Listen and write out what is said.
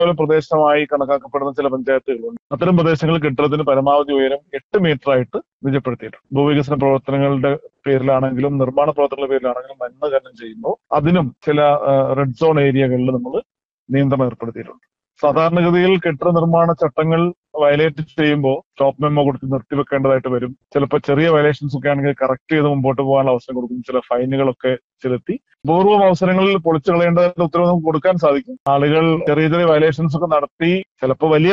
ഒരു പ്രദേശമായി കണക്കാക്കപ്പെടുന്ന ചില പഞ്ചായത്തുകളുണ്ട് അത്തരം പ്രദേശങ്ങളിൽ കെട്ടിടത്തിന് പരമാവധി ഉയരം എട്ട് മീറ്റർ ആയിട്ട് നിജപ്പെടുത്തിയിട്ടുണ്ട് ഭൂവികസന പ്രവർത്തനങ്ങളുടെ പേരിലാണെങ്കിലും നിർമ്മാണ പ്രവർത്തനങ്ങളുടെ പേരിലാണെങ്കിലും മണ്ണ് ഖനനം ചെയ്യുമ്പോൾ അതിനും ചില റെഡ് സോൺ ഏരിയകളിൽ നമ്മൾ നിയന്ത്രണം ഏർപ്പെടുത്തിയിട്ടുണ്ട് സാധാരണഗതിയിൽ കെട്ടിട നിർമ്മാണ ചട്ടങ്ങൾ വയലേറ്റ് ചെയ്യുമ്പോൾ സ്റ്റോപ്പ് മെമ്മോ കൊടുത്ത് നിർത്തിവെക്കേണ്ടതായിട്ട് വരും ചിലപ്പോൾ ചെറിയ വയലേഷൻസ് ഒക്കെ ആണെങ്കിൽ കറക്റ്റ് ചെയ്ത് മുമ്പോട്ട് പോകാനുള്ള അവസരം കൊടുക്കും ചില ഫൈനുകളൊക്കെ ചെലുത്തി പൂർവ്വം അവസരങ്ങളിൽ പൊളിച്ചു കളയേണ്ടതിന്റെ ഉത്തരവ് നമുക്ക് കൊടുക്കാൻ സാധിക്കും ആളുകൾ ചെറിയ ചെറിയ വയലേഷൻസ് ഒക്കെ നടത്തി ചിലപ്പോൾ വലിയ